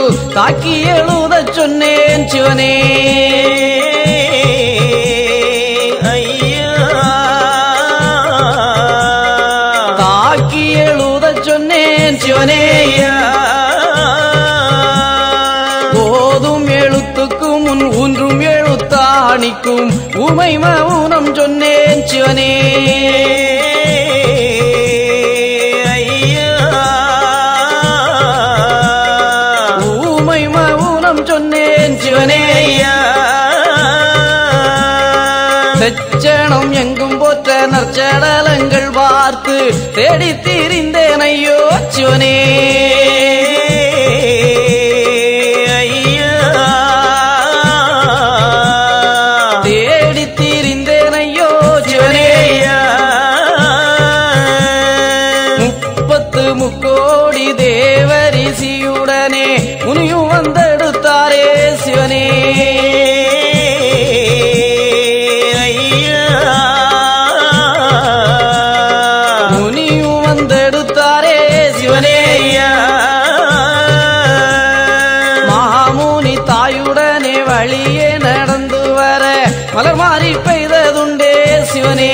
சொல்லாமல் தாக்கி எழுதச் சொன்னேன் சிவனே தாக்கி எழுதச் சொன்னேன் சிவனே போதும் எழுத்துக்கும் முன் ஊன்றும் எழுத்தாணிக்கும் உமை மௌனம் சொன்னேன் சிவனே ஊமை மௌனம் சொன்னேன் சிவனே செச்சனம் எங்கும் போற்ற நற்சடலங்கள் பார்த்து தேடி திரிந்தேன் ஐயோ சிவனே தேடி திரிந்தேன் ஐயோ சிவனே முப்பத்து முக்கோடி தேவரிசியுடனே முனியும் வந்தெடுத்தாரே சிவனே முனியும் வந்தெடுத்தாரே சிவனே மாமுனி தாயுடனே வழியே நடந்து வர மலர் மாறி பெய்ததுண்டே சிவனே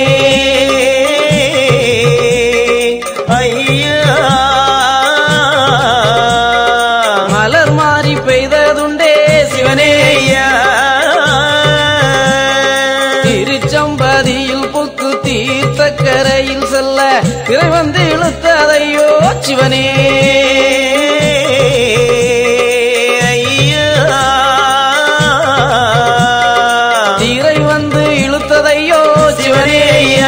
மலர் மாறி பெய்ததுண்டே சிவனே திருச்சம்பதியில் புக்கு தீர்த்த கரையில் செல்ல திரை வந்து இழுத்ததையோ சிவனே திரை வந்து இழுத்ததையோ சிவனே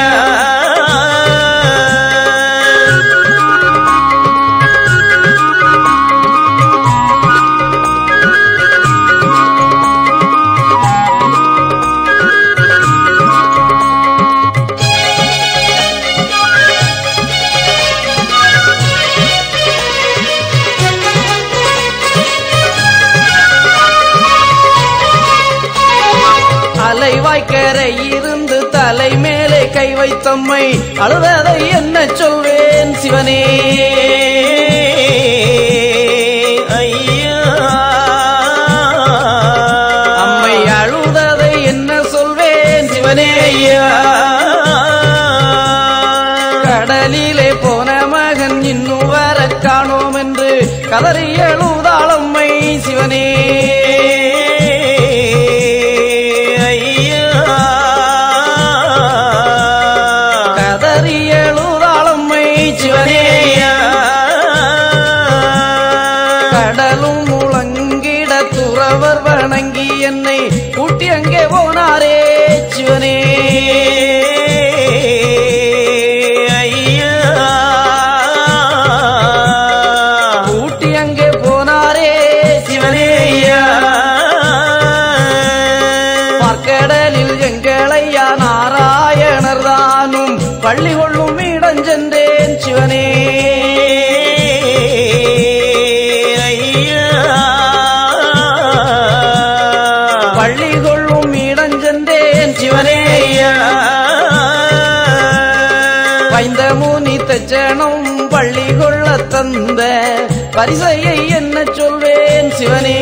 அலைவாய்க்கரை இருந்து தலை மேலே கை வைத்தம்மை அழுததை என்ன சொல்வேன் சிவனே அம்மை அழுததை என்ன சொல்வேன் சிவனே கடலிலே போன மகன் இன்னும் வர காணோம் என்று கதறி எழுதாளம்மை சிவனே கதறி எழுதாளம்மை சிவனே கடலும் முழங்கிட துறவர் வணங்கி என்னை கூட்டி அங்கே போனாரே சிவனே கூட்டி அங்கே போனாரே சிவனே பார்க்கடலில் எங்களையா நாராயணர் தானும் பள்ளி கொள்ளும் இடஞ்சென்றேன் சிவனே பள்ளி கொள்ளும் இடஞ்சென்றேன் சிவனே வைந்த முனி தச்சனும் பள்ளி கொள்ள தந்த பரிசையை என்ன சொல்வேன் சிவனே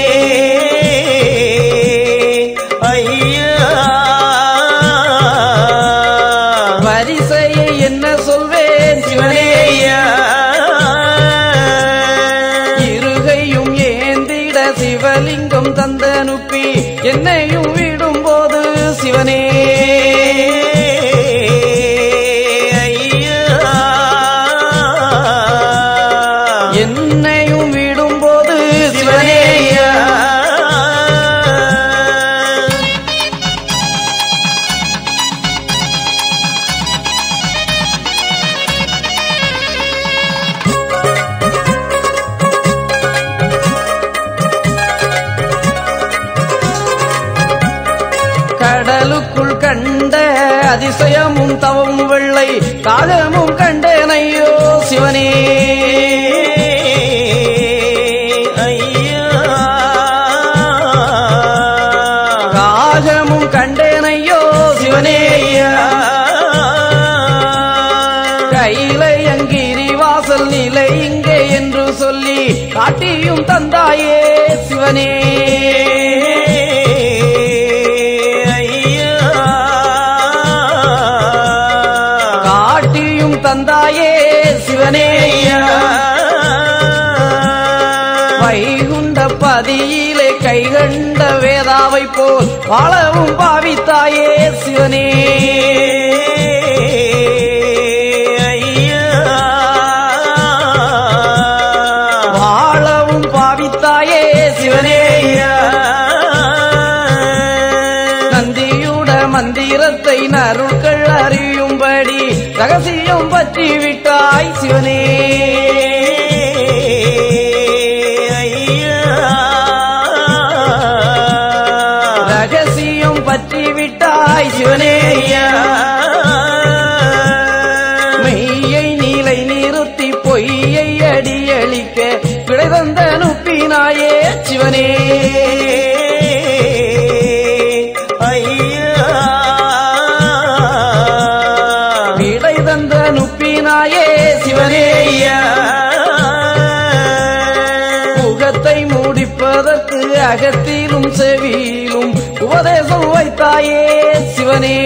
பரிசையை என்ன சொல்வேன் சிவனே இருகையும் ஏந்திட சிவலிங்கம் தந்தனுப்பி என்னையும் விடும்போது சிவனே என்னையும் விடும்போது சிவனே கடலுக்குள் கண்ட அதிசயமும் தவமும் வெள்ளை காகமும் கண்டேனையோ சிவனே காகமும் கண்டேனையோ சிவனே கையிலை அங்கிரி வாசல் நிலை இங்கே என்று சொல்லி காட்டியும் தந்தாயே சிவனே காட்டியும் தந்தாயே சிவனே வைகுண்ட பதியிலே கைகண்ட வேதாவை போல் வாழவும் பாவித்தாயே சிவனே வாழவும் பாவித்தாயே சிவனே நந்தியுட மந்திரத்தை நருட்கள் அறியும்படி ரகசியம் பற்றி விட்டாய் சிவனே ரகசியம் பற்றி விட்டாய் சிவனே மெய்யை நீலை நிறுத்தி பொய்யை அடியளிக்க பிழை தந்த நுப்பினாயே சிவனே பிழை தந்த நுப்பினாயே சிவனே முகத்தை மூடிப்பதற்கு அகத்திலும் செவியிலும் உபதேசம் வைத்தாயே சிவனே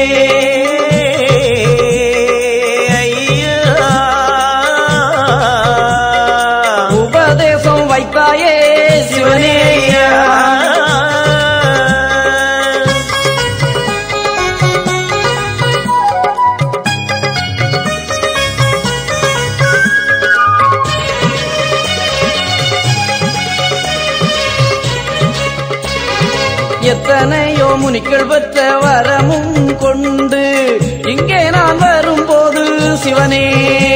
உபதேசம் வைத்தாயே சிவனே எத்தனையோ முனிக்கள் பெற்ற வரமும் கொண்டு இங்கே நான் வரும்போது சிவனே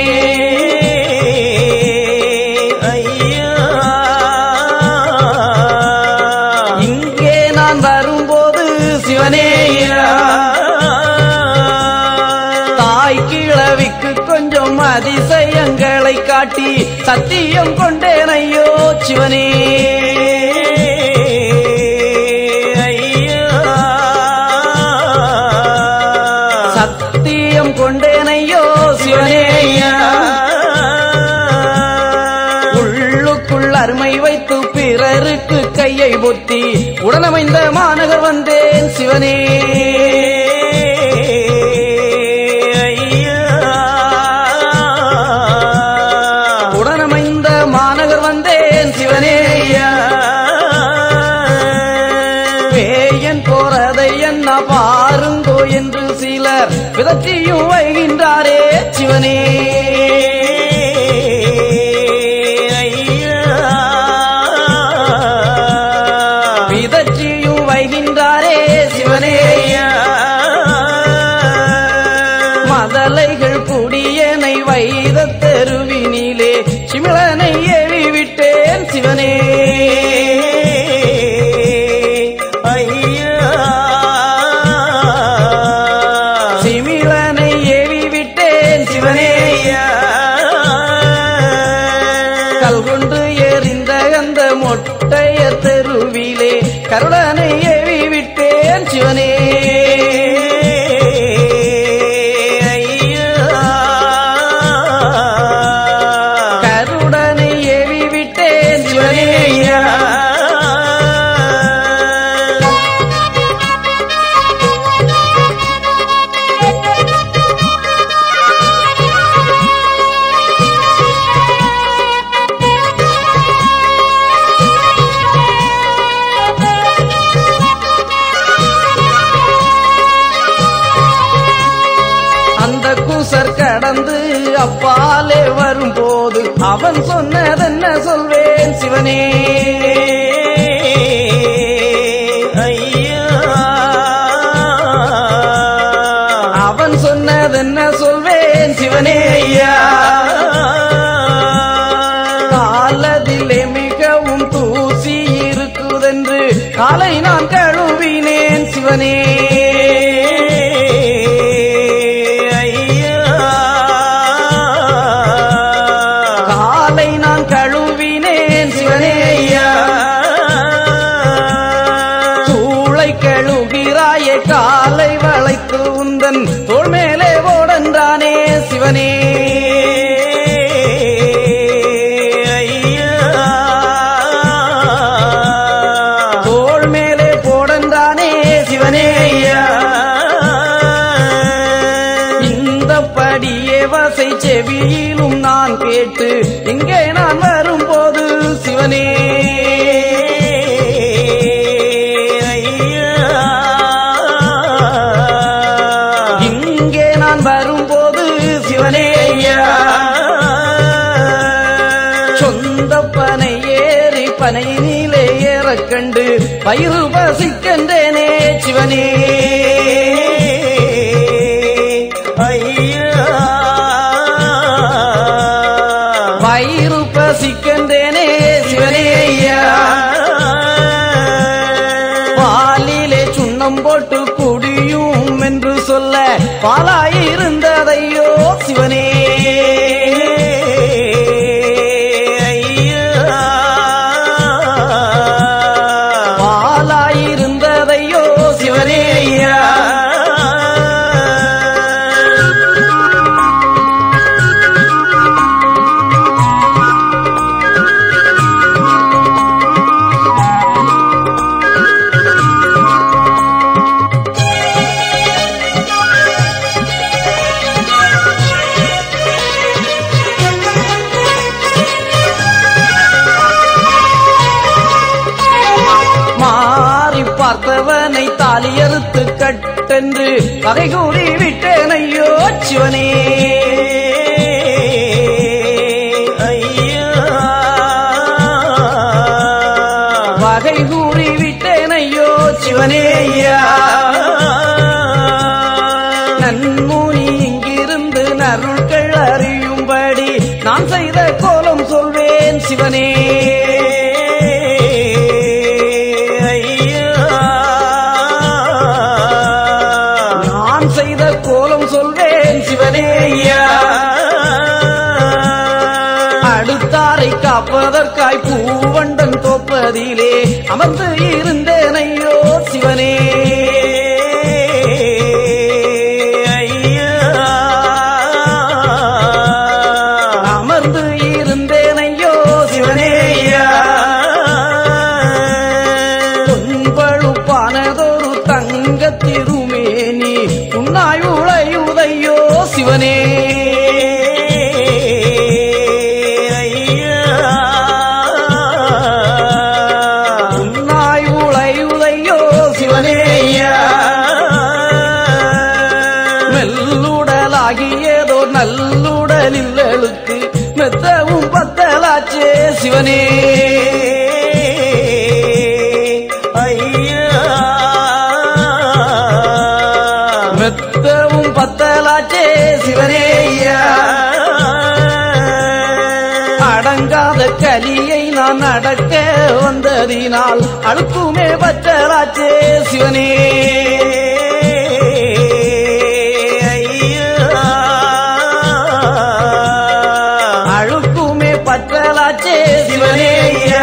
இங்கே நான் வரும்போது சிவனே தாய் கிழவிக்கு கொஞ்சம் அதிசயங்களை காட்டி சத்தியம் கொண்டேன் ஐயோ சிவனே சத்தியம் கொண்டேன் ஐயோ சிவனே உள்ளுக்குள் அருமை வைத்து பிறருக்கு கையை பொத்தி உடனமைந்த மாநகர் வந்தேன் சிவனே உடனமைந்த மாநகர் வந்தேன் சிவனே பேயன் போறதை என்ன பாருங்கோ என்று சிலர் விதற்றியும் வைகின்றாரே சிவனே விதற்றியும் வைகின்றாரே சிவனே மதலைகள் குடியனை வைத தெருவினிலே சிமிழனை ஏவி விட்டேன் சிவனே சிமிழனை ஏவி விட்டேன் சிவனே கல்கொண்டு எறிந்த அந்த மொட்டைய தெருவிலே கருடனை ஏவி விட்டேன் சிவனே கருடனை ஏவி விட்டேன் சிவனே அந்த குசர் கடந்து அப்பாலே வரும்போது அவன் சொன்னதென்ன சொல்வேன் சிவனே அவன் சொன்னதென்ன சொல்வேன் சிவனே ஐயா காலதிலே மிகவும் தூசி இருக்குதென்று காலை நான் கழுவினேன் சிவனே காலை நான் கழுவினேன் சிவனே சூளை கழுகிறாயே காலை வளைத்து உந்தன் தோள் மேலே ஓடன்றானே சிவனே ஐயா செவியிலும் நான் கேட்டு இங்கே நான் வரும்போது சிவனே இங்கே நான் வரும்போது சிவனே ஐயா சொந்த பனை ஏறி பனையினிலே ஏறக் கண்டு பயிறு பசிக்கின்றேனே சிவனே வயிறு பசிக்கின்றேனே சிவனே ஐயா பாலிலே சுண்ணம் போட்டு குடியும் என்று சொல்ல பாலாயிருந்ததையோ சிவனே பாலாயிருந்ததையோ சிவனே ஐயா மாறி பார்த்தவனை தாலியறுத்து கட்டென்று வகை கூறி விட்டேனையோ சிவனே வகை கூறி விட்டேனையோ சிவனே ஐயா நன்முனி இங்கிருந்து நருள்கள் அறியும்படி நான் செய்த கோலம் சொல்வேன் சிவனே நான் செய்த கோலம் சொல்வேன் சிவனே ஐயா அடுத்தாரை காப்பதற்காய் பூவண்டன் தோப்பதிலே அமர்ந்து இருந்தேன் ஐயோ சிவனே அமர்ந்து இருந்தேன் ஐயோ சிவனே ஐயா பொன்பழுப்பானதொரு தங்க திருமேனி உன்னாய் உளையுதையோ சிவனே உன்னாய் உளையுதையோ சிவனே ஐயா மெல்லுடலாகியதோ நல்லுடலில் எழுத்து மெத்தவும் பத்தலாச்சே சிவனே மெத்தவும் பத்தலாச்சே சிவனே ஐயா அடங்காத கலியை நான் அடக்க வந்ததினால் அழுக்குமே பற்றலாச்சே சிவனே அழுக்குமே பற்றலாச்சே சிவனே ஐயா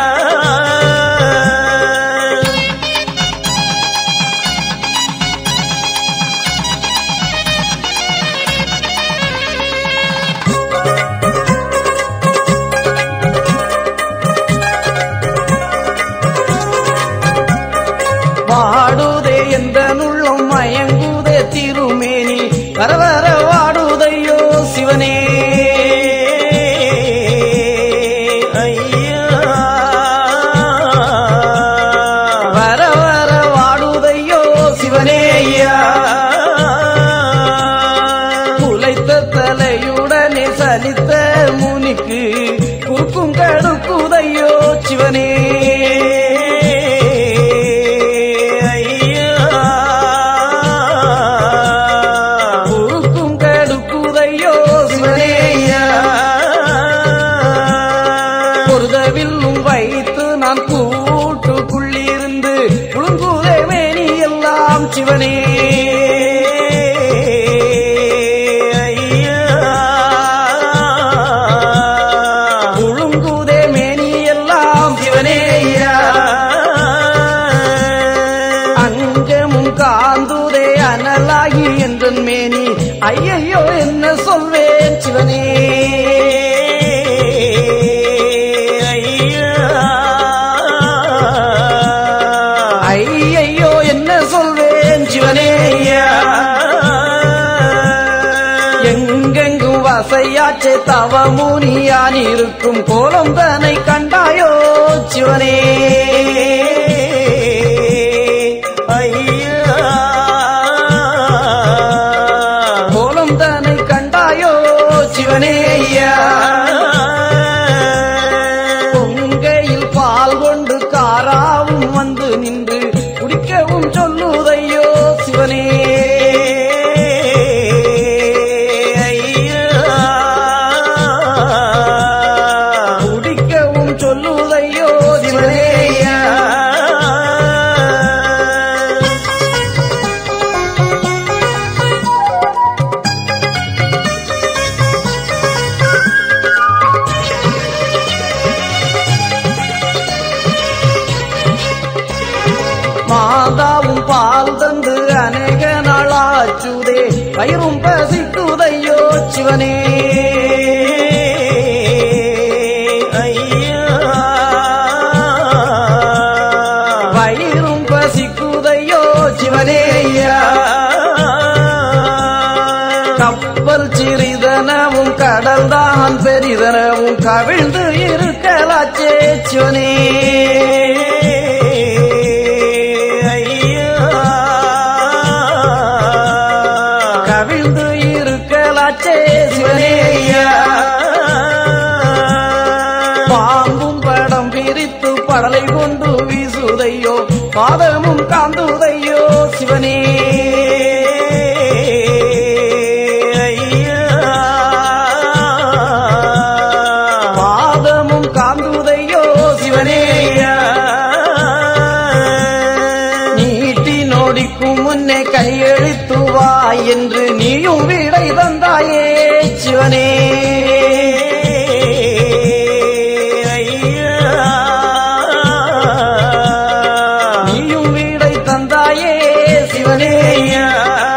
வாடுதே எந்த நுள்ளம் மயங்குதே திருமேனி வர வர வாடுதையோ சிவனே ஐயா. வர வர வாடுதையோ சிவனே ஐயா குலைத்த தலையுடனே சலித்த முனிக்கு குறுக்கும் கடுக்குதையோ சிவனே ஐயா. குறுக்கும் கடுக்குதையோ சிவனே ஐயா. பொருதவில்லும் வைத்து நான் கூட்டுக்குள்ளிருந்து குழுங்குதே மேனி எல்லாம் சிவனே ஐயா. குழுங்குதே மேனி எல்லாம் சிவனே ஐயா. அங்கமும் காந்துதே அனலாகி என்றன் மேனி ஐயையோ என்ன சொல்வேன் சிவனே ஐயா. ஐயையோ என்ன சொல்வேன் சிவனே தவமுனியான் இருக்கும் கோலம் தன்னை கண்டாயோ சிவனே கோலம் தன்னை கண்டாயோ சிவனே ஐயா பொங்கையில் பால் கொண்டு காராவும் வந்து நின்று குடிக்கவும் சொல்லுதையோ சிவனே குடிக்கவும் சொல்லுதையோ சிவனே ஐயா. மாதாவும் பால் தந்து அநேக நாளாச்சுதே வயிறும் பசிக்குதையோ சிவனே ஐயா. வயிறும் பசிக்குதையோ சிவனே ஐயா. கப்பல் சிறிதனவும் கடல் தான் பெரிதனவும் கவிழ்ந்து இருக்கலாச்சே சிவனே கவிழ்ந்து இருக்கலாச்சே சிவனே ஐயா. பாம்பும் படம் பிரித்து படலை கொண்டு வீசுதையோ பாதமும் காந்துதையோ சிவனே ஐயா. பாதமும் காந்துதையோ சிவனே ஐயா. நீட்டி நோடிக்கும் முன்னே கையெழுத்து வா என்று நீயும் விடை தந்தாயே சிவனே ஐயா. நீயும் விடை தந்தாயே சிவனே ஐயா.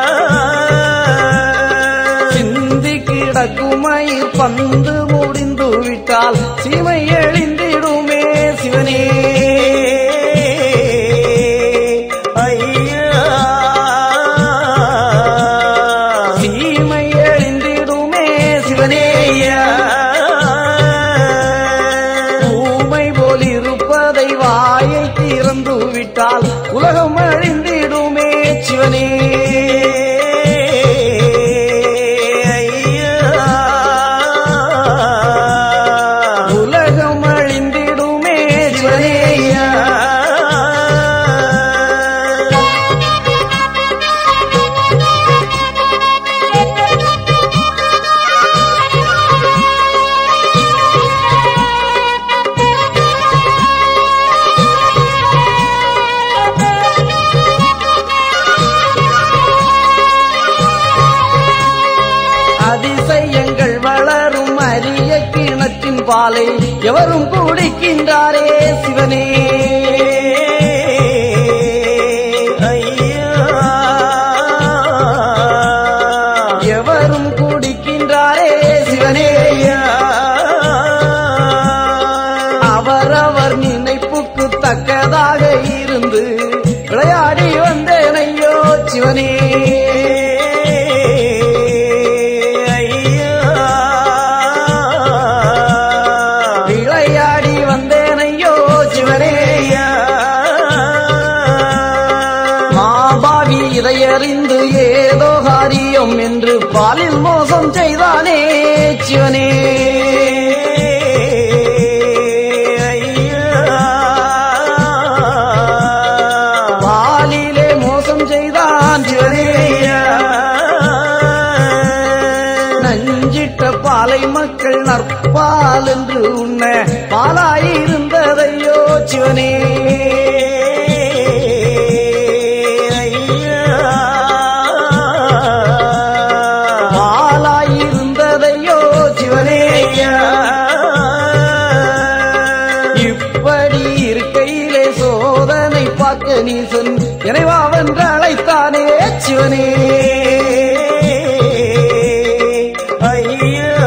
சிந்தி கிடக்குமயிர் பந்து முடிந்து விட்டால் சீமை எழிந்திடுமே சிவனே ஐயா. சீமை எழிந்திடுமே சிவனே ஐயா. ஊமை போல் இருப்பதை வாயை திறந்து விட்டால் உலகம் அழிந்திடுமே சிவனே ஐயா. உலகம் அழிந்திடுமே சிவனே ஐயா. அதிசயங்கள் வளரும் அரிய கிணற்றின் பாலை எவரும் குடிக்கின்றாரே சிவனே ஐயா. எவரும் குடிக்கின்றாரே சிவனே ஐயா. அவரவர் நினைப்புக்கு தக்கதாக இருந்து விளையாடி வந்தேனையோ சிவனே ஐயா. விளையாடி வந்தேனையோ சிவனே ஐயா. மாபாவி இதையறிந்து ஏதோ காரியம் என்று பாலில் மோசம் செய்தானே சிவனே ஐயா. பாலிலே மோசம் செய்தான் சிவனே ஐயா. நஞ்சிட்ட பாலை மக்கள் நற்பால் என்று உண்ண பாலாயிருந்ததையோ சிவனே ஐயா. பாலாயிருந்ததையோ சிவனே ஐயா. இப்படி இருக்கையிலே சோதனை பார்க்க நீ சொன் இறைவாவென்று அழைத்தானே சிவனே ஐயா.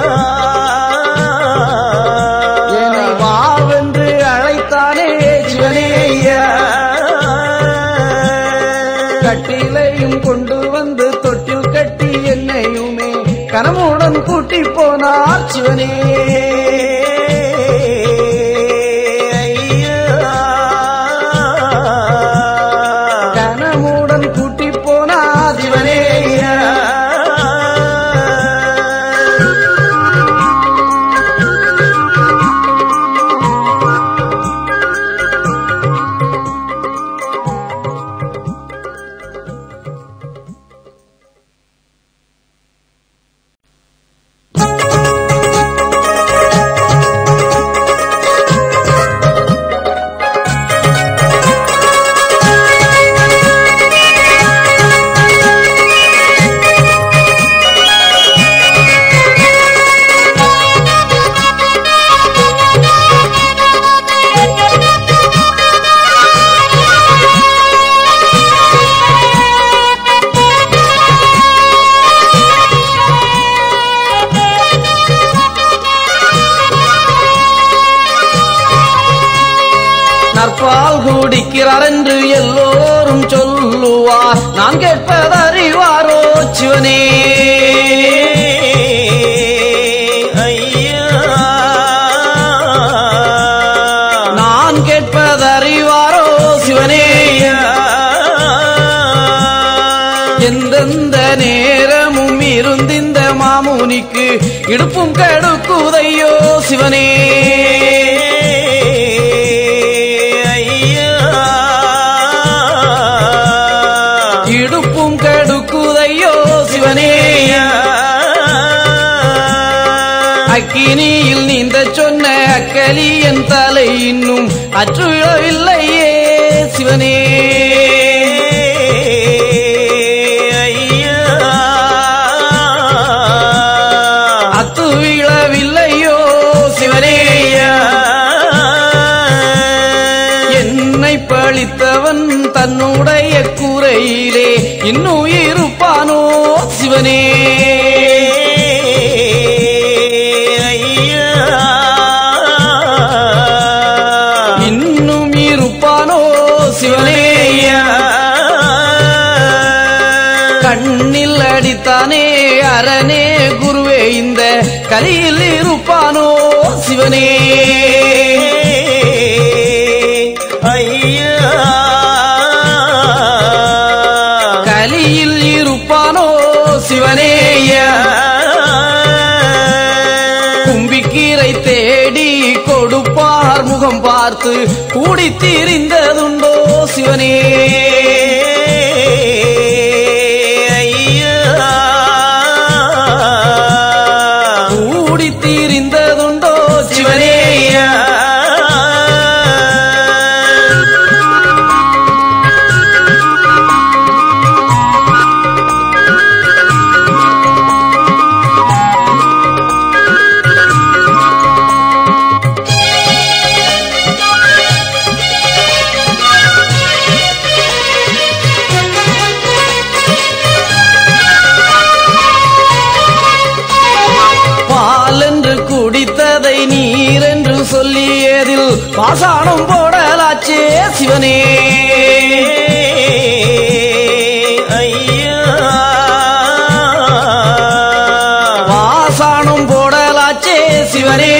என்னை வாவென்று அழைத்தானே சிவனே ஐயா. கட்டிலையும் கொண்டு வந்து தொட்டில் கட்டி என்னையுமே கனமுடன் கூட்டி போனார் சிவனே கனமுடன் கூட்டி போனா சிவனே நற்பால் குடிக்கிறார் என்று எல்லோரும் சொல்லுவார் நான் கேட்பதறிவாரோ சிவனே நான் கேட்பதறிவாரோ சிவனே எந்தெந்த நேரமும் இருந்திந்த மாமுனிக்கு இடுப்பும் கெடுக்குதையோ சிவனே இடுப்பும் கெடுக்குதையோ சிவனே அக்கினியில் நீந்த சொன்ன அக்கலி என் தலை இன்னும் அற்றுவில்லையே சிவனே அத்து விழவில்லையோ சிவனே என்னை பழித்தவன் தன்னுடைய கூரையிலே இன்னும் இருப்பானோ சிவனே இன்னும் இருப்பானோ சிவனே கண்ணில் அடித்தானே அரணே குருவே இந்த கலியில் இருப்பானோ சிவனே கலியில் இருப்பானோ சிவனே கும்பிக்கீரை தேடி கொடுப்பார் முகம் பார்த்து கூடி திரிந்ததுண்டோ சிவனே கூடி திரிந்ததுண்டோ சிவனே பால் என்று குடித்ததை நீர் என்று சொல்லியதில் பாசாணம் போடலாச்சே சிவனே பாசாணம் போடலாச்சே சிவனே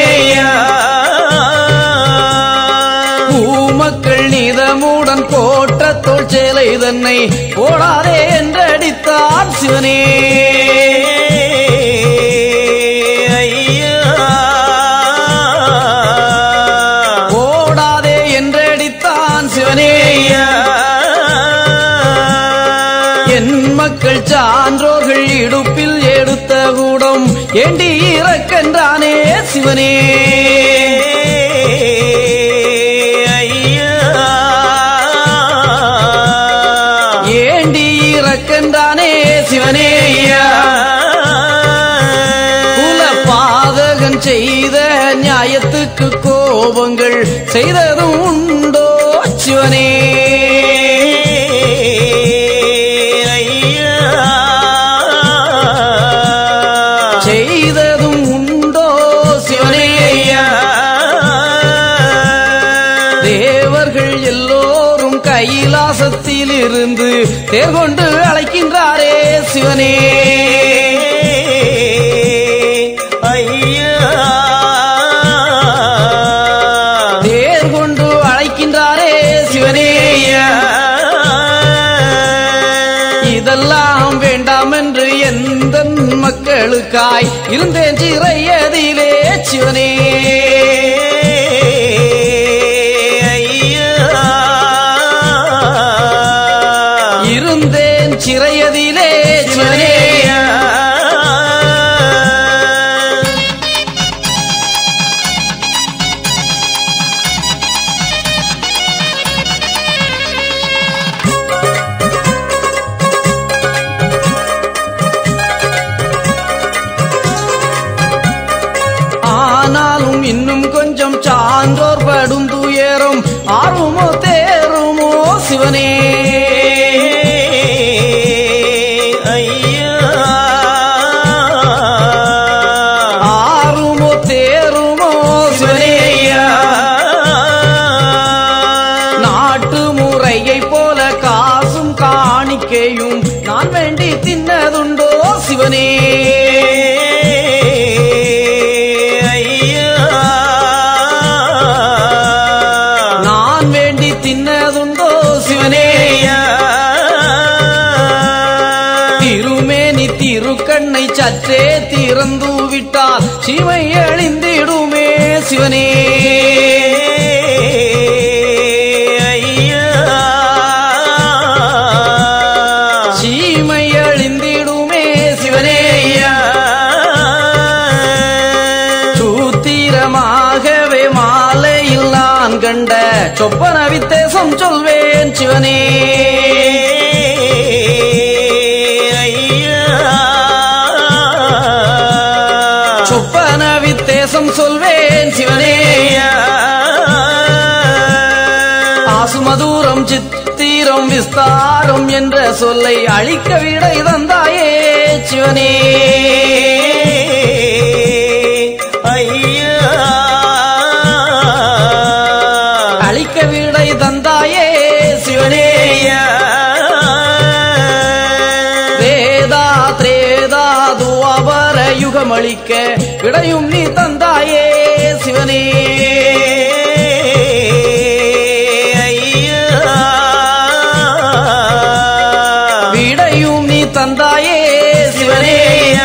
பூமக்கள் நீதமுடன் போட்ட தோல் சேலை தன்னை போடாதே என்றடித்தான் சிவனே போடாதே என்றடித்தான் சிவனே என் மக்கள் சான்றோர்கள் இடுப்பில் எடுத்த கூடம் ஏண்டி இறக்கென்றானே சிவனே ஏண்டி இறக்கென்றானே சிவனே குல பாதகன் செய்த நியாயத்துக்கு கோபங்கள் செய்ததும் உண்டோ சிவனே செய்ததும் உண்டோ சிவனே தேவர்கள் எல்லோரும் கைலாசத்தில் இருந்து தேர் கொண்டு அழைக்கின்றாரே சிவனே ஐயா மக்களுக்காய் இருந்தேன் சிறையதிலே சிவனே இருந்தேன் சிறையதிலே சிவனே ஆனாலும் இன்னும் கொஞ்சம் சான்றோர் படும் துயரும் ஆறுமோ தேருமோ சிவனே ஆறுமோ தேருமோ சிவனே நாட்டு முறையை போல காசும் காணிக்கையும் நான் வேண்டி தின்னதுண்டோ சிவனே நான் வேண்டி தின்னதுண்டோ சிவனே திருமேனி திருக்கண்ணை சற்றே திறந்து விட்டால் சிவை அழிந்திடுமே சிவனே சீமை அழிந்திடுமே சிவனே சூத்திரமாகவே மாலையில் நான் கண்ட சொப்பன வித்தேசம் சொல்வேன் சிவனே சொப்பன வித்தேசம் சொல்வேன் சிவனே ஆசுமதூரம் சித்திரம் விஸ்தாரம் என்ற சொல்லை அழிக்க விடை தந்தாயே சிவனே அழிக்க விடை தந்தாயே சிவனே வேதா திரேதா துவாபர யுகமளிக்க விடையும் நீ தந்தாயே சிவனே விடையும் நீ தந்தாயே சிவனே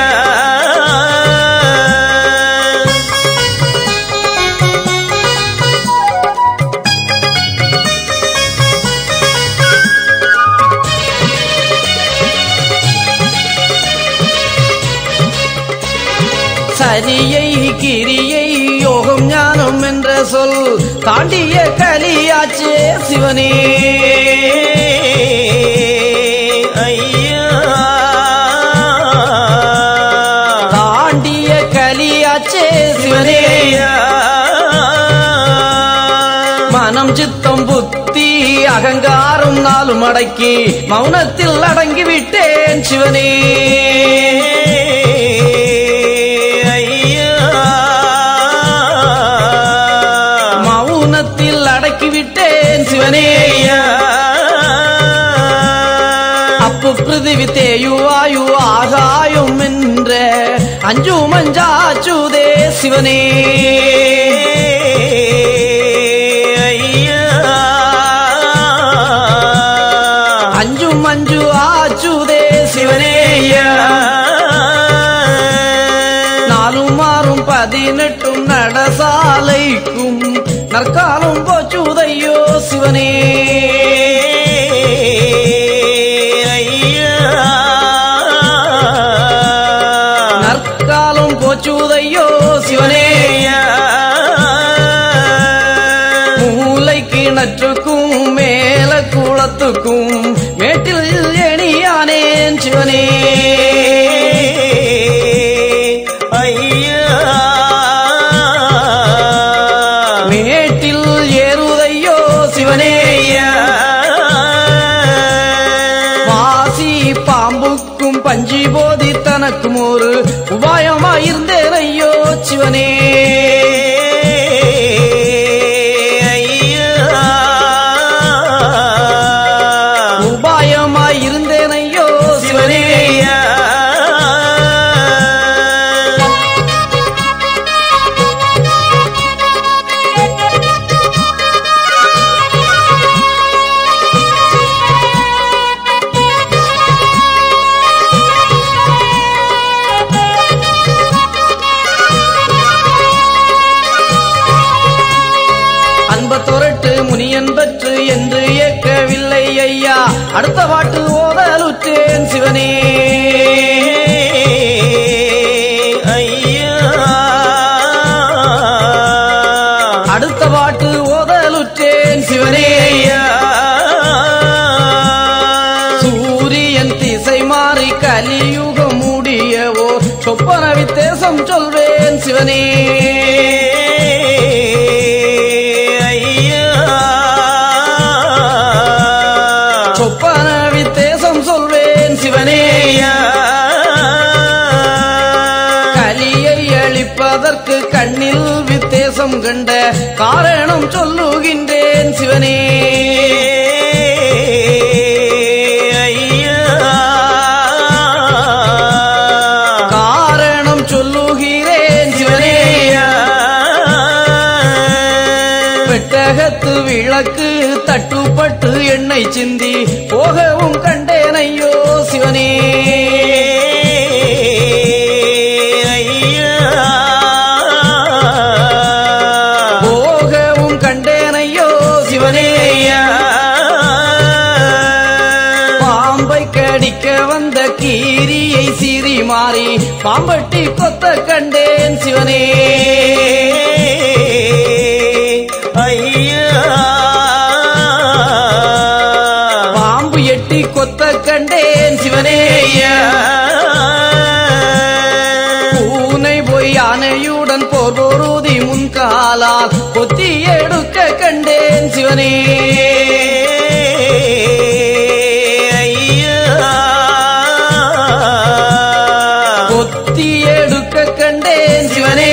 சரியை கிரியை யோகம் ஞானம் என்ற சொல் தாண்டிய கலியாச்சே சிவனே தாண்டிய கலியாச்சே சிவனே மனம் சித்தம் புத்தி அகங்காரம் நாளும் அடக்கி மௌனத்தில் அடங்கி விட்டேன் சிவனே மௌனத்தில் அடக்கி விட்டேன் சிவனே அப்பு பிருதிவி தேயுவாயு ஆகாயும் என்ற அஞ்சு மஞ்சாச்சுதே சிவனே அஞ்சு மஞ்சு ஆச்சுதே சிவனே நாலும் ஆறும் பதினெட்டும் நடசாலைக்கும் நற்காலம் போச்சுதையோ சிவனே நற்காலம் போச்சுதையோ சிவனே மூளை கிணற்றுக்கும் மேல குளத்துக்கும் மேட்டில் எணியானேன் சிவனே மேட்டில் ஏறுதையோ சிவனே வாசி பாம்புக்கும் பஞ்சி போதி தனக்கும் ஒரு உபாயமாயிருந்தேன் ஐயோ சிவனே அடுத்த பாட்டு ஓதலுற்றேன் சிவனே ஐயா அடுத்த பாட்டு ஓதலுற்றேன் சிவனே ஐயா சூரியன் திசை மாறி கலியுகம் முடியவோ சொப்பன வித்தேசம் சொல்வேன் சிவனே ஐயா சொப்பன வித்தேசம் சொல்வேன் சிவனே ஐயா கலியை அழிப்பதற்கு கண்ணில் வித்தேசம் கண்ட காரணம் சொல்லுகின்றேன் சிவனே ஐயா காரணம் சொல்லுகிறேன் சிவனே பெட்டகத்து விளக்கு தட்டுப்பட்டு எண்ணெய் சிந்தி போகவும் கண்டேன் ஐயோ சிவனே போகவும் கண்டேன் ஐயோ சிவனே பாம்பை கடிக்க வந்த கீரியை சீறி மாறி பாம்பட்டி கொத்த கண்டேன் சிவனே பாம்பு எட்டி கொத்த கண்டேன் சிவனே பூனை போய் யானையுடன் போர்வொருதி முன்காலால் கொத்தி எடுக்க கண்டேன் சிவனே கொத்தி எடுக்க கண்டேன் சிவனே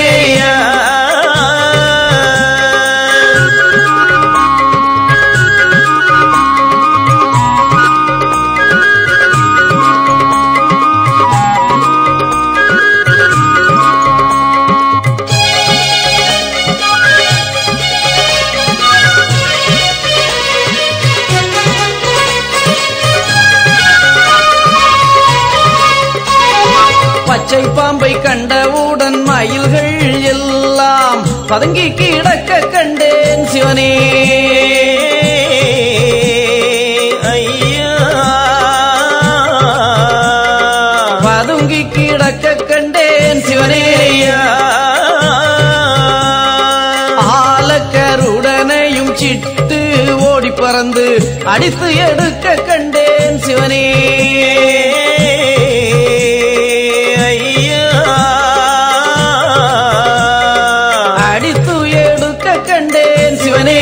பச்சை பாம்பை கண்டவுடன் மயில்கள் எல்லாம் பதுங்கி கிடக்க கண்டேன் சிவனே பதுங்கி கிடக்க கண்டேன் சிவனே ஆலக்கருடனையும் சிட்டு ஓடி பறந்து அடித்து எடுக்க கண்டேன் சிவனே அடித்து எடுக்க கண்டேன் சிவனே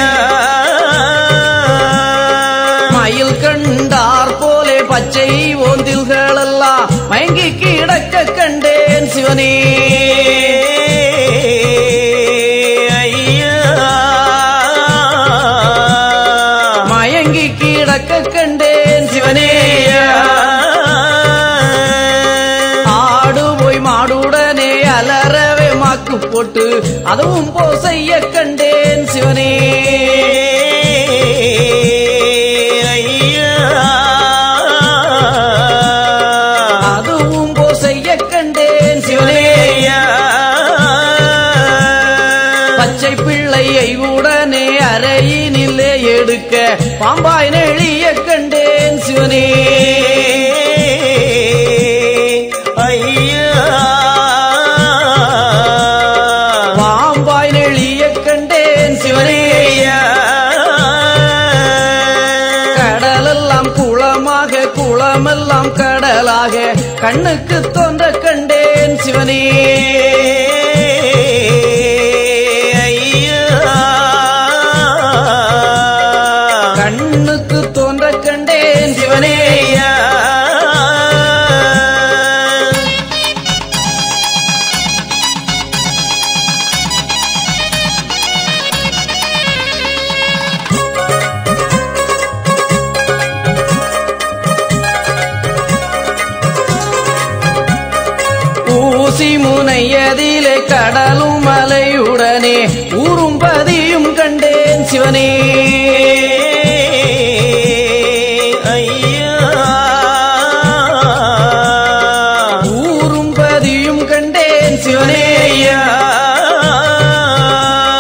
மயில் கண்டார் போலே பச்சை ஓந்தில்களெல்லாம் மயங்கி கிடக்க கண்டேன் சிவனே மயங்கி கிடக்க கண்டேன் சிவனே ஆடு போய் மாடுடனே அலறவே மாக்கு போட்டு அதுவும் போ செய்ய கண்டேன் சிவனே அதுவும் போ செய்ய கண்டேன் சிவனே பச்சை பிள்ளையை உடனே அறையினிலே எடுக்க பாம்பாய் நெளிய கண்டேன் சிவனே பாம்பாய் நெளிய கண்டேன் சிவனே கடலெல்லாம் குளமாக குளமெல்லாம் கடலாக கண்ணுக்கு தோன்ற கண்டேன் சிவனே கண்ணுக்கு தோன்ற கண்டேன் சிவனே ஊசி முனையதிலே கடலும் மலையுடனே ஊரும் பதியும் கண்டேன் சிவனே ஊரும் பதியும் கண்டேன் சிவனே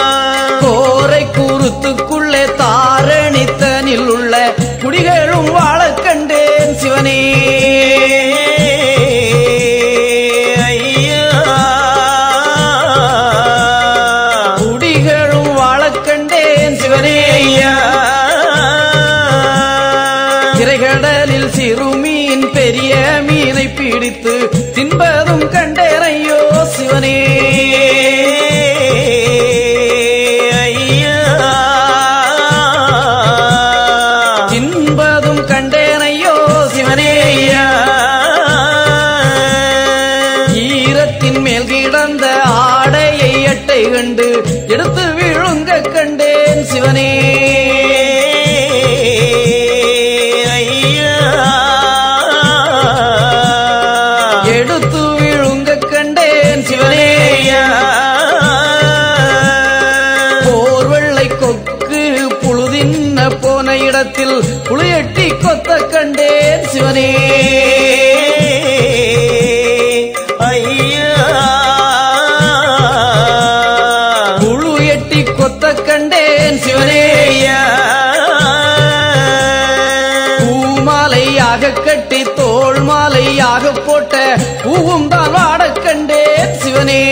கோரை குருத்துக்குள்ளே தாரணித்தனில் உள்ள குடிகளும் வாழ திரைகடலில் சிறுமீன் பெரிய மீனை பிடித்து தின்பதும் கண்டேனையோ சிவனே ஐயா தின்பதும் கண்டேனையோ சிவனே ஐயா ஈரத்தின் மேல் கிடந்த ஆடையை எட்டை கண்டு எடுத்து விழுங்க கண்டேன் சிவனே ஐயா எடுத்து விழுங்க கண்டேன் சிவனே ஐயா போர் வெள்ளை கொக்கு புழுதின்ன போன இடத்தில் புளியட்டி கொத்த கண்டேன் சிவனே ஐயா புழு எட்டி கொத்த கண்டேன் சிவனே ஐயா பூமாலையாக கட்டி தோள் மாலையாக போட்ட பூவும் தான் வாடக் கண்டேன் சிவனே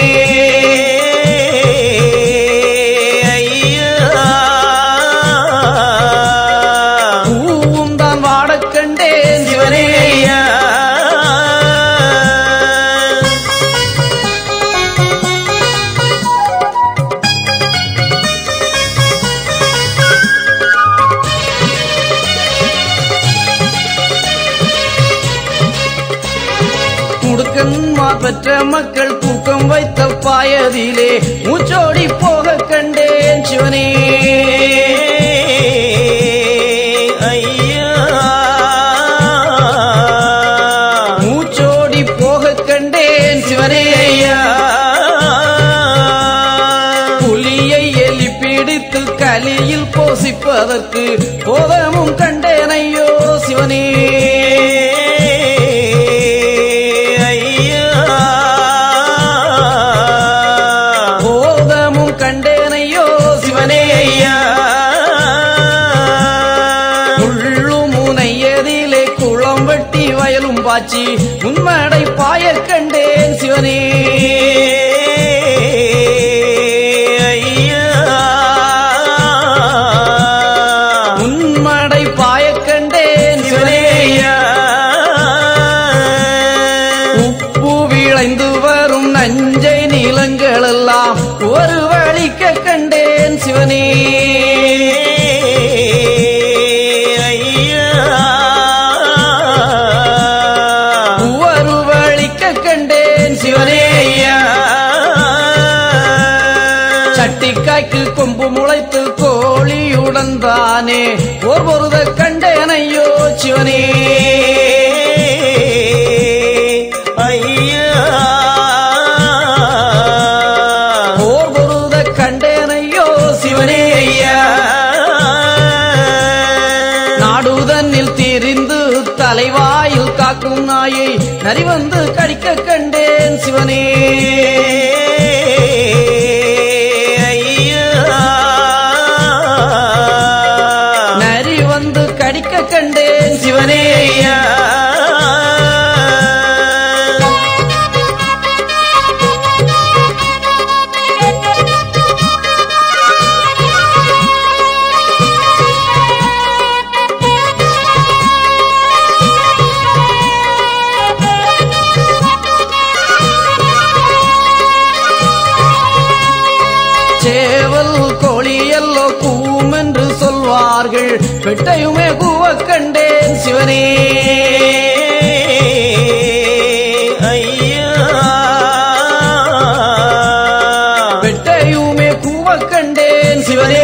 பூவும் தான் வாடக் கண்டேன் சிவனே முடுக்கன்மார் பெற்ற மக்கள் தூக்கம் வைத்த பாயதிலே மூச்சோடி போக கண்டேன் சிவனே மூச்சோடி போக கண்டேன் சிவனே புலியை எலி பிடித்து கலியில் போசிப்பதற்கு போதமும் கண்டேனையோ சிவனே போதமும் கண்டேனையோ சிவனே முள்ளும் முனையதிலே குளம் வெட்டி வயலும் பாய்ச்சி உன்மடை பாய கண்டேன் சிவனே உன்மடை பாய கண்டேன் சிவனே உப்பு விளைந்து வரும் நஞ்சை நிலங்கள் எல்லாம் ஒரு வழிக்க கண்டேன் சிவனே ஒரு வழிக்க கண்டேன் சிவனே சட்டிக்காய்க்கு கொம்பு முளைத்து கோழியுடன் தானே ஓர் பொருத கண்டேனையோ சிவனே ஓர் பொருத கண்டேனையோ சிவனே நாடுதன்னில் திரிந்து தலைவாயில் காக்கும் நாயை நரி வந்து கடிக்க கண்டேன் சிவனே நரி வந்து கடிக்க கண்டேன் சிவனே சேவல் கோழி எல்லோ கூம் என்று சொல்வார்கள் பெட்டையுமே கூவ கண்டேன் சிவனே பெட்டையுமே கூவ கண்டேன் சிவனே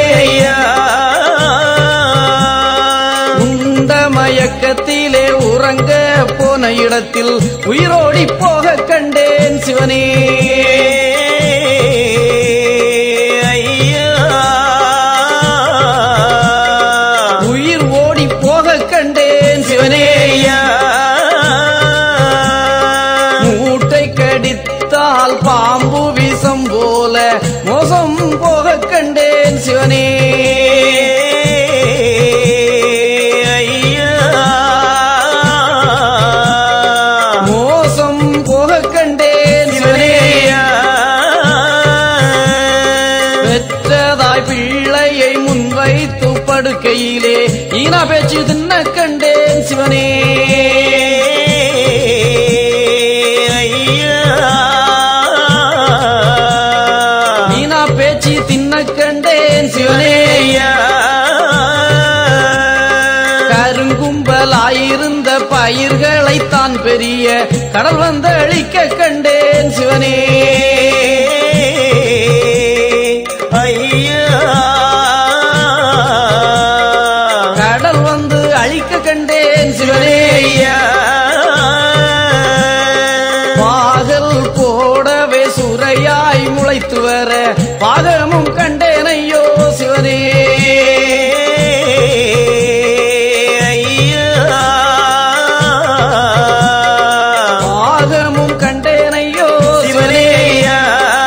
உண்ட மயக்கத்திலே உறங்க போன இடத்தில் உயிரோடி போக கண்டேன் சிவனே உயிர் ஓடி போக கண்டேன் சிவனே மூட்டை கடித்தால் பாம்பு விஷம் போல மோசம் போக கண்டேன் சிவனே மோசம் போக கண்டேன் சிவனே பெற்றதாய் பிள்ளையை முன்வைத்து படுக்கையிலே மீனா பேச்சு தின்ன கண்டேன் சிவனே ஐயா மீனா பேச்சு தின்ன கண்டேன் சிவனே ஐயா கருங்கும்பலாயிருந்த பயிர்களைத்தான் பெரிய கடல் வந்து அழிக்க கண்டேன் சிவனே ஐயா கடல் வந்து அழிக்க கண்டேன் சிவனே ஐயா பாகல் போடவே சுரையாய் முளைத்து வர பாகமும் கண்டேன் ஐயோ சிவனே ஐயா பாகமும் கண்டேன் ஐயோ சிவனே சிவனேயா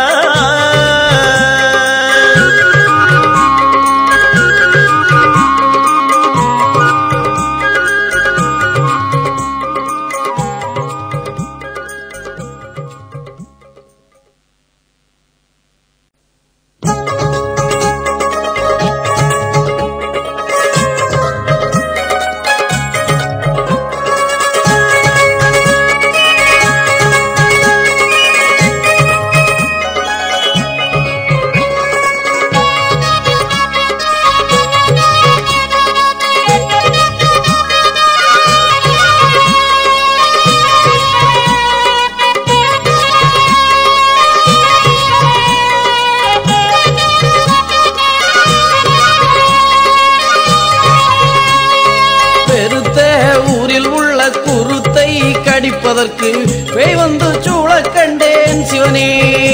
பெருத்த ஊரில் உள்ள குருத்தை கடிப்பதற்கு பேய் வந்து சூழ கண்டேன் சிவனே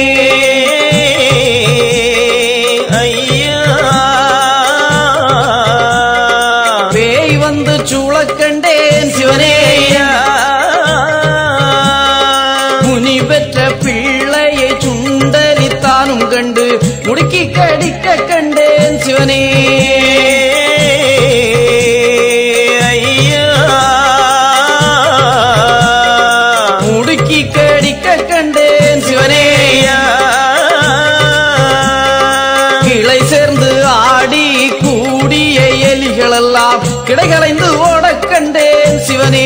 ஐயா பேய் வந்து சூழ கண்டேன் சிவனே முனி பெற்ற பிள்ளையை சுண்டலித்தானும் கண்டு முடுக்கி கடிக்க கண்டேன் சிவனே ஐயா முடுக்கி கடிக்க கண்டேன் சிவனே கிளை சேர்ந்து ஆடி கூடிய எலிகளெல்லாம் கிடைகளைந்து ஓடக் கண்டேன் சிவனே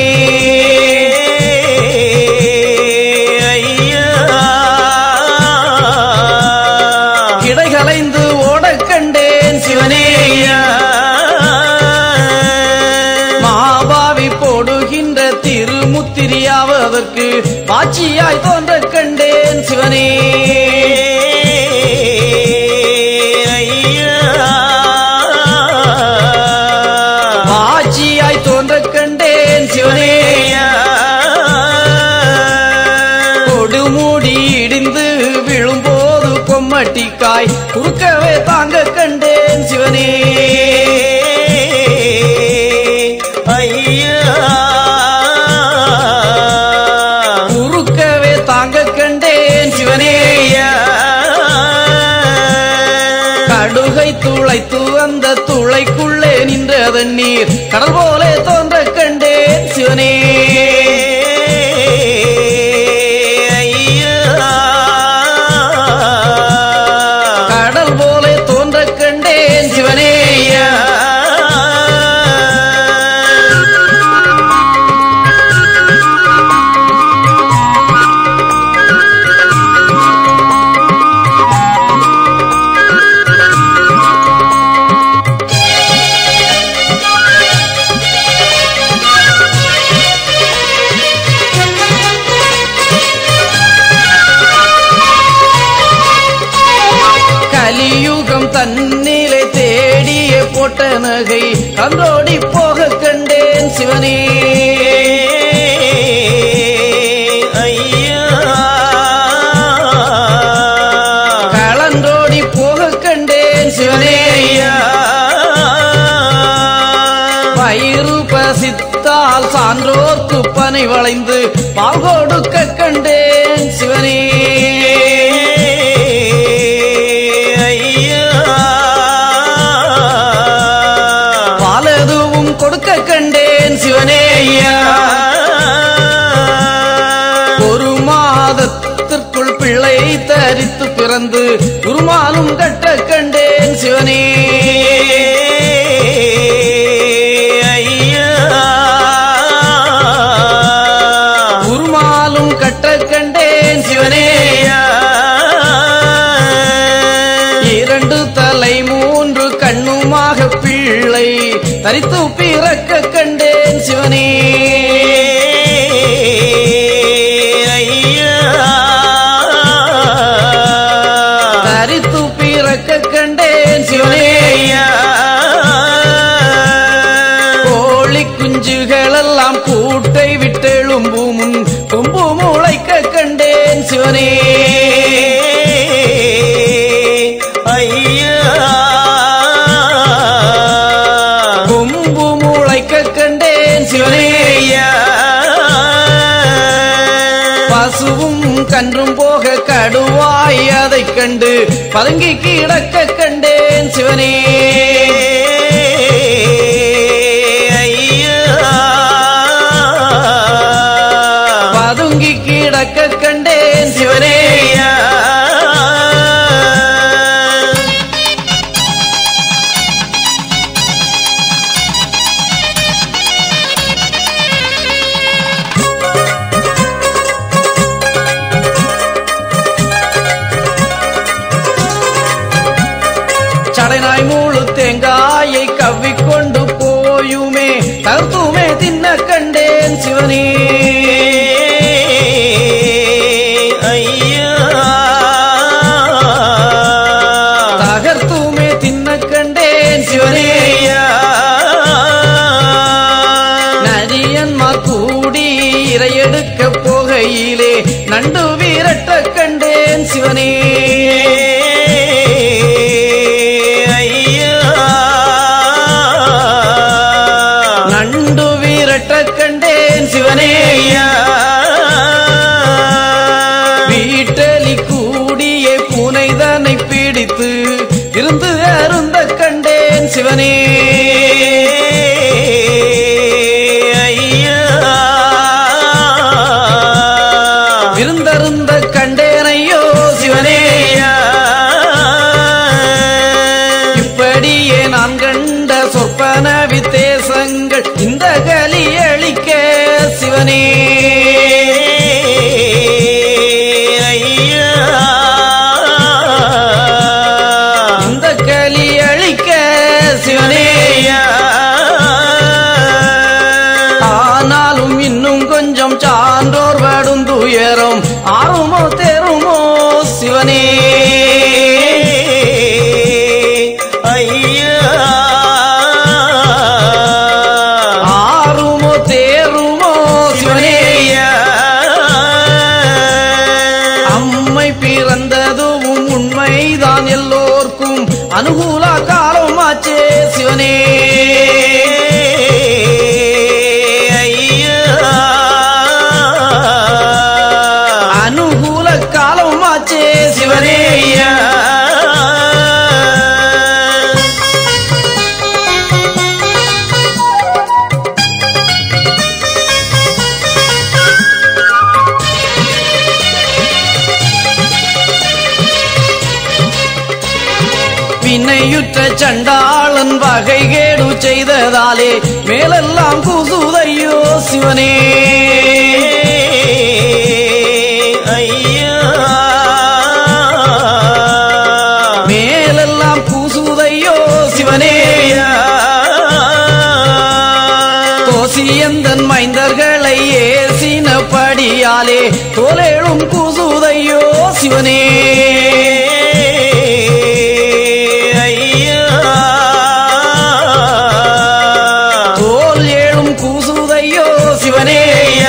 கிடைகளைந்து ஓடக் கண்டேன் சிவனே மாபாவி போடுகின்ற திருமுத்திரியாவதற்கு பாச்சியாய் தோன்ற கண்டேன் சிவனே பாச்சியாய் தோன்ற கண்டேன் சிவனே கொடுமூடி இடிந்து விழும்போது கொம்மட்டிக்காய் குறுக்கவே தாங்க கண்டேன் சிவனே குறுக்கவே தாங்க கண்டேன் சிவனே கடுகை துளைத்து அந்த துளைக்குள்ளே நின்ற தண்ணீர் கடல் போலே தோன்ற கண்டேன் சிவனே கடல் போலே தோன்ற கண்டேன் சிவனே கலியுகம் தன்னிலை தேடிய போட்ட நகை கன்றோடி போக கண்டேன் சிவனே களன்றோடி போக கண்டேன் சிவனே பயிறு பசித்தால் சான்றோர்க்கு பனை வளைந்து பால் கொடுக்க கண்டேன் சிவனே பாலதுவும் கொடுக்க கண்டேன் சிவனே ஒரு மாதத்திற்குள் பிள்ளை தரித்து பிறந்து குருமாலும் கட்ட கண்டேன் சிவனே தரித்து பிறக்க கண்டேன் சிவனே ஐயா தரித்து பிறக்க கண்டேன் சிவனே ஐயா கோழி குஞ்சுகளெல்லாம் கூட்டை விட்டெழும்பும் முன் கொம்பு முளைக்க கண்டேன் சிவனே ஐயா கொம்பு முளைக்க கண்டேன் சிவனே ஐயா பசுவும் கன்றும் போக கடுவாய் அதைக் கண்டு பதுங்கி கிடக்க கண்டேன் சிவனே பதுங்கி கிடக்க கண்டேன் சிவனே சடைநாய் மூழு தேங்காயை கவ்விக்கொண்டு போயுமே தகுத்துமே தின்ன கண்டேன் சிவனே தகர்த்துமே தின்ன கண்டேன் சிவனே நரியன்மார் கூடி இரையெடுக்க போகையிலே நண்டு வீரட்ட கண்டேன் சிவனே நண்டு வீரட்ட கண்டேன் சிவனே வீட்டலி கூடிய பூனைதனை பிடித்து இருந்து அருந்த கண்டேன் சிவனே விருந்தருந்த கண்டேனையோ சிவனே இப்படியே நான் கண்ட சொற்பன வித்தேசங்கள் இந்த கலி அளிக்க சிவனே இந்த கலி அளிக்க சிவனே ஆனாலும் இன்னும் கொஞ்சம் சான்றோர் வடும் துயரம் ஆறுமோ தேருமோ சிவனே ஆறுமோ தேருமோ சிவனே அம்மை பிறந்ததும் உண்மைதான் எல்லோர்க்கும் அனுகூல காலமாச்சே சிவனே அனுகூல காலமாச்சே சிவனே வினையுற்ற சண்டாளன் வகைகேடு செய்ததாலே மேலெல்லாம் கூசுதையோ சிவனே மேலெல்லாம் கூசுதையோ சிவனே தோசியந்தன் மைந்தர்களை ஏசினபடியாலே தோலேழும் கூசுதையோ சிவனே தோல் ஏழும் கூசுதையோ சிவனே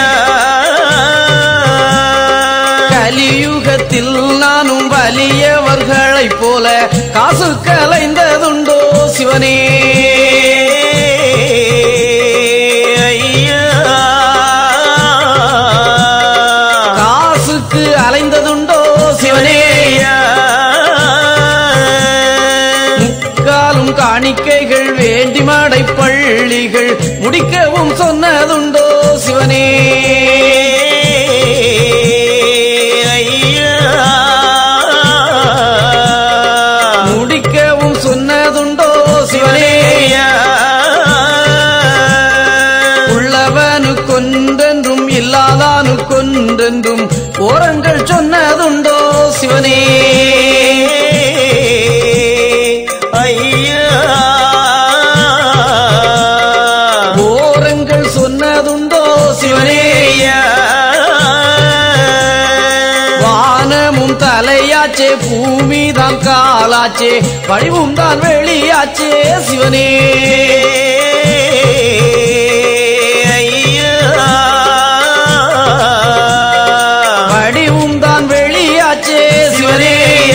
கலியுகத்தில் நானும் வலியவர்களைப் போல காசு கலைந்ததுண்டோ சிவனே காசுக்கு அலைந்ததுண்டோ சிவனே முக்காலும் காணிக்கைகள் வேண்டி மாடை பள்ளிகள் முடிக்கவும் சொன்னதுண்டோ சிவனே முடிக்கவும் சொன்னதுண்டோ சிவனே உள்ளவனுக்கொன்றென்றும் இல்லாதானுக்கொன்றென்றும் ஓரங்கள் சொன்னதுண்டோ சிவனே ஐயா தலையாச்சே பூமி தான் காலாச்சே வடிவும் தான் வெளியாச்சே சிவனே வடிவும் தான் வெளியாச்சே சிவனே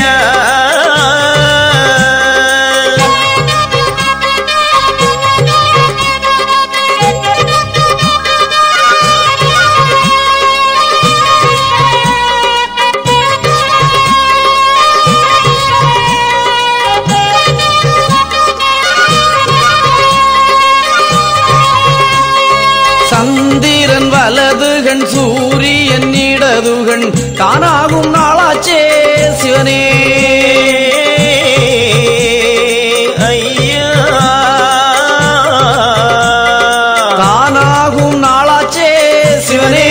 சந்திரன் வலதுகண் சூரியன் இடதுகண் தானாகும் நாளாச்சே சிவனே தானாகும் நாளாச்சே சிவனே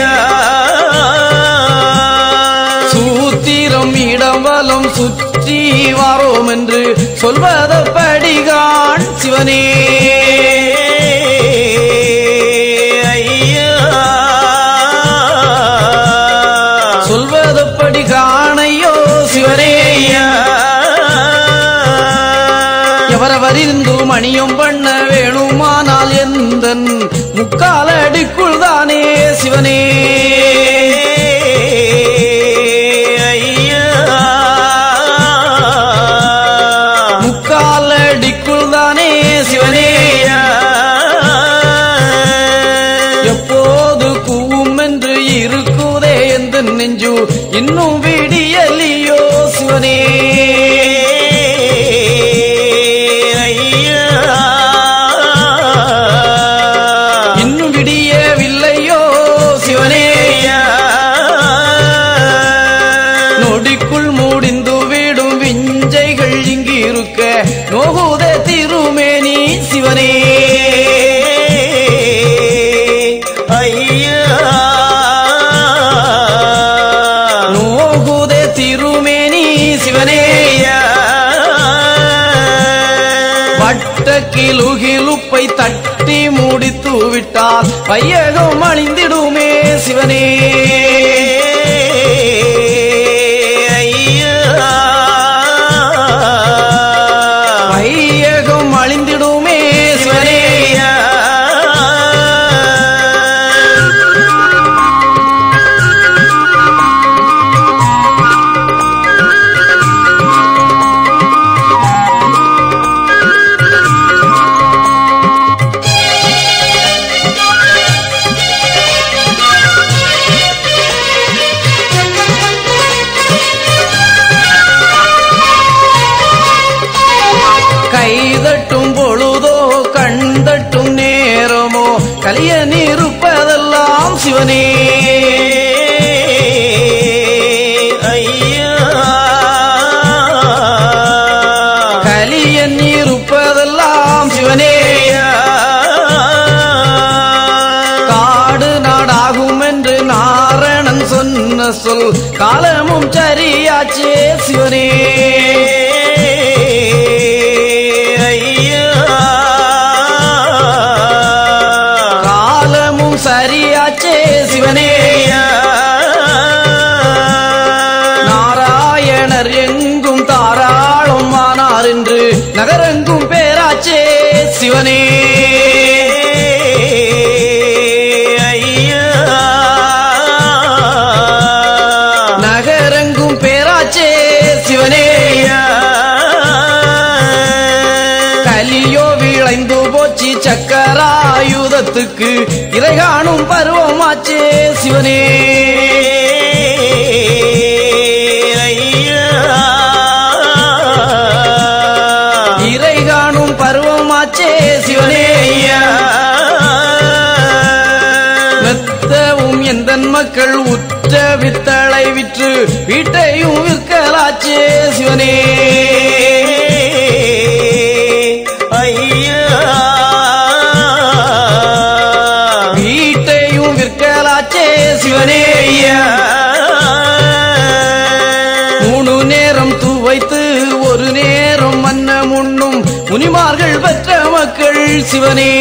சூத்திரம் இடவலம் சுற்றி வாரோம் என்று சொல்வதப்படிகான் சிவனே சொல்வதப்படி காணையோ சிவனே எவரவரிருந்து மணியம் பண்ண வேணுமானால் எந்தன் முக்காலடிக்குள் தானே சிவனே முக்காலடிக்குள் தானே சிவனே எப்போது கூவும் என்று இருக்குதே எந்த நெஞ்சு இன்னும் விடியலியோ சிவனே இன்னும் விடியவில்லையோ சிவனே நொடிக்குள் முடிந்து விடும் விஞ்சைகள் இங்கிருக்க நோகுதே திருமேனி சிவனே நோகுதே திருமேனி சிவனே வட்ட கிலுகிலுப்பை தட்டி முடித்து விட்டால் பையகம் அழிந்திடுமே சிவனே பையகம் அழிந்திடுமே சிவனே கைதட்டும் பொழுதோ கண் தட்டும் நேரமோ கலிய நிருப்பதெல்லாம் சிவனே கலிய நிருப்பதெல்லாம் சிவனே காடு நாடாகும் என்று நாரணன் சொன்ன சொல் காலமும் சரியாச்சே சிவனே காலமும் சரியாச்சே சிவனே நாராயணர் எங்கும் தாராளம் ஆனார் என்று நகரெங்கும் பேராச்சே சிவனே நகரெங்கும் பேராச்சே சிவனே கலியோ விளைந்து போச்சு சக்கராயுதத்துக்கு இறை காணும் பருவமாச்சே சிவனே இறை காணும் பருவமாச்சே சிவனே மெத்தவும் எந்தன் மக்கள் உற்ற வித்தளை விற்று வீட்டையும் விற்கலாச்சே சிவனே வீட்டையும் விற்கலாச்சே சிவனே மூணு நேரம் துவைத்து ஒரு நேரம் மன்னம் உண்ணும் முனிமார்கள் பெற்ற மக்கள் சிவனே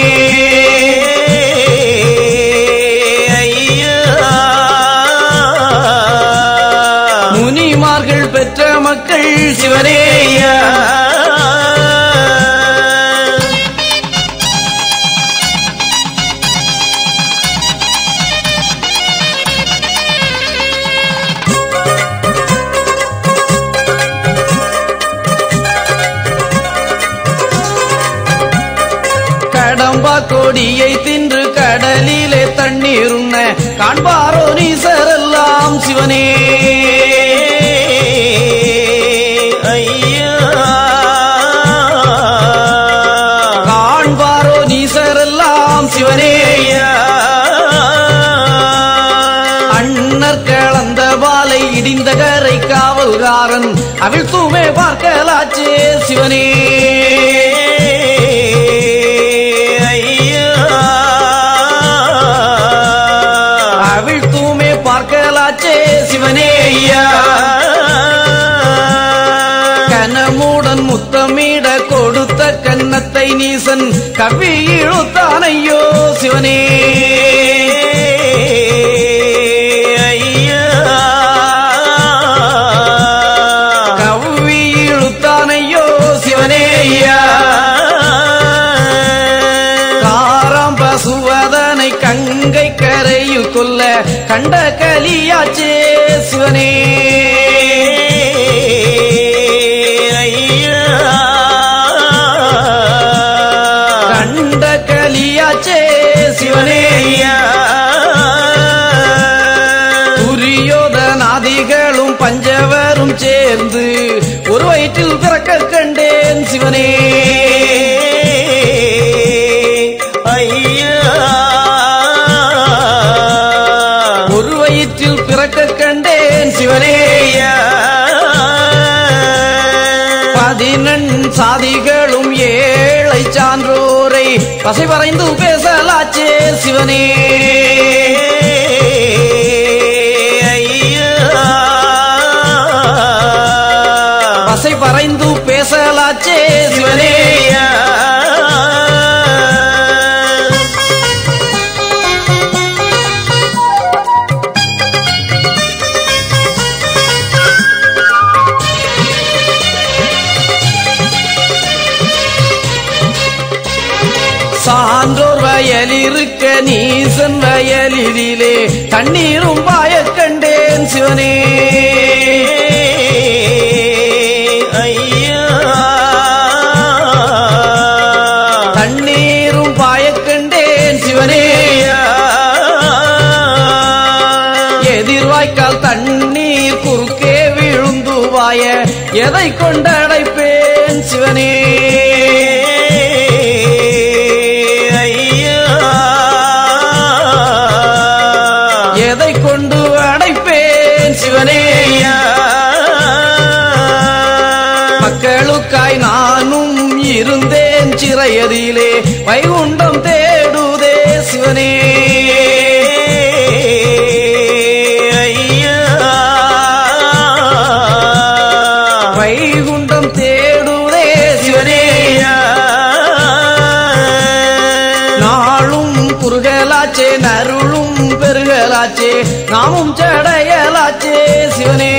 முனிமார்கள் கொடியை தின்று கடலிலே தண்ணீர் உண்ண காண்பாரோ நீசரெல்லாம் சிவனே ஐயா காண்பாரோ நீசரெல்லாம் சிவனே ஐயா அண்ணர் கலந்த பாலை இடிந்த கரை காவல்காரன் அவிழ் தூமே பார்க்கலாச்சே சிவனே ஐயா அவிழ் தூமே பார்க்கலாச்சே சிவனே ஐயா கனமுடன் முத்தமிட கொடுத்த கன்னத்தை நீசன் கவி இழுத்தானையோ சிவனே ஐயா கவி இழுத்தானையோ சிவனே ஐயா காராம் பசுவதனை கங்கை கரையில் கொல்ல கண்ட கலியாச்சே சிவனே ஐயா கண்ட கலியாச்சே சிவனே ஐயா துரியோதனாதிகளும் பஞ்சவரும் சேர்ந்து ஒரு வயிற்றில் பிறக்க கண்டேன் சிவனே ஐயா ஒரு வயிற்றில் பிறக்க கண்டேன் சிவனே ஐயா பதினெண் சாதிகளும் ஏழை சான்றோரை பசை பறைந்து பேசலாச்சே சிவனே ஐயா பசை பறைந்து பேசலாச்சே சிவனே ஐயா சான்றோர் வயலிருக்க நீசன் வயலிலே தண்ணீரும் பாய கண்டேன் சிவனே ஐயா தண்ணீரும் பாய கண்டேன் சிவனே எதிர்வாய்க்கால் தண்ணீர் குறுக்கே விழுந்து வாய எதை கொண்டடைப்பேன் சிவனே எதை கொண்டு அடைப்பேன் சிவனே மக்களுக்காய் நானும் இருந்தேன் சிறையதிலே வைகுண்டம் தேடுதே சிவனே வைகுண்டம் தேடுதே சிவனே நாளும் குறுகலாச்சே நருளும் பெருகலாச்சே நாமும் சடையலாச்சே சிவனே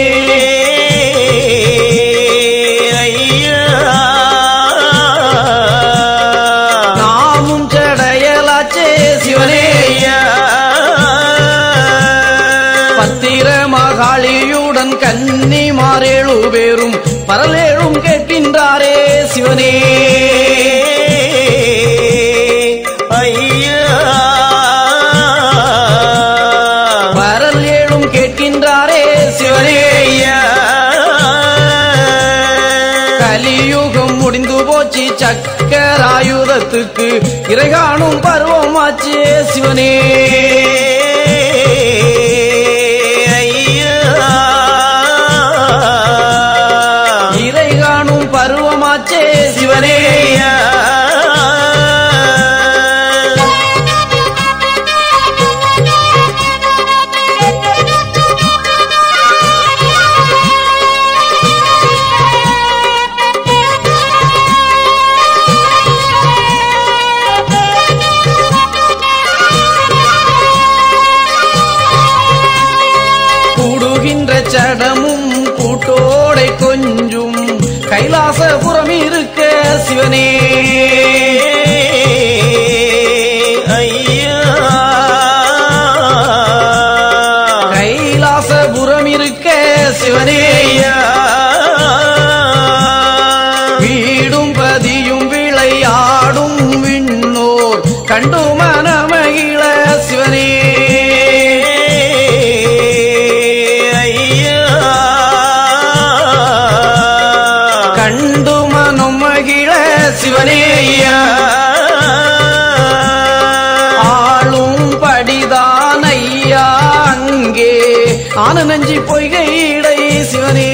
நாமும் சடையலாச்சே சிவனே பத்திர மகாளியுடன் கன்னிமாரேழு பேரும் பரலேழும் கேட்கின்றாரே சிவனே பரல் ஏழும் கேட்கின்றாரே சிவனே கலியுகம் முடிந்து போச்சு சக்கராயுதத்துக்கு இறைகாணும் பருவமாச்சே சிவனே இறை காணும் பருவமாச்சே சிவனே கூடுகின்ற சடமும் கூட்டோடை கொஞ்சும் கைலாசபுரம் இருக்க சிவனே கைலாசபுரம் இருக்க சிவனே வீடும் பதியும் விளையாடும் விண்ணோர் ஆன நஞ்சி பொய்கை இடை சிவனே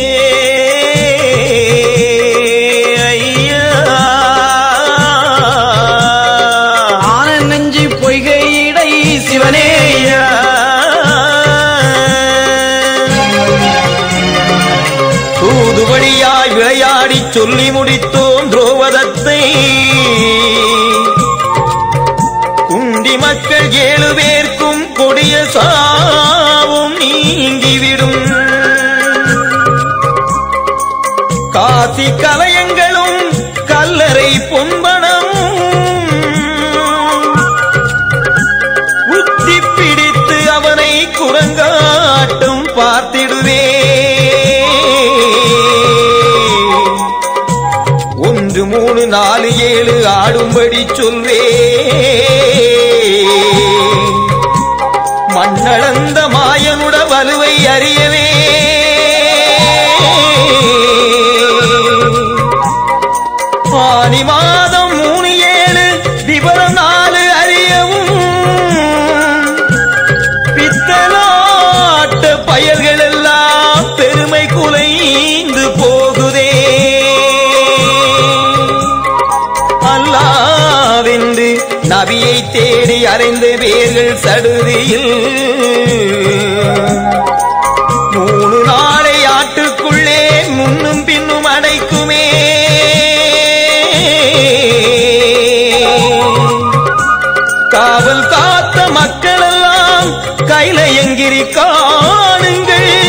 ஐயா ஆன நஞ்சி பொய்கை இடை சிவனே ஐயா தூதுவழியாய் விளையாடி சொல்லி முடித்தோம் துரோவதத்தை குண்டி மக்கள் ஏழு பேர்க்கும் கொடிய சாவும் நீங்கிவிடும் காசி கலயங்களும் கல்லறை பொன்பனமும் உத்தி பிடித்து அவனை குரங்காட்டும் பார்த்திடுவே ஒன்று மூணு நாலு ஏழு ஆடும்படி சொல்வே மண்ணளந்த மாயனுட வலுவை அறியவே ஆனி மாதம் மூணு ஏழு விவரம் நாலு அறியவும் பித்தலாட்ட பயல்கள் எல்லாம் பெருமை குலைந்து போகுதே அல்லாவென்று நபியை தேடி அறைந்த வேர்கள் சடுதியில் மூணு நாளை ஆட்டுக்குள்ளே முன்னும் பின்னும் அடைக்குமே காவல் காத்த மக்களெல்லாம் கைலயங்கிரி காணுங்கள்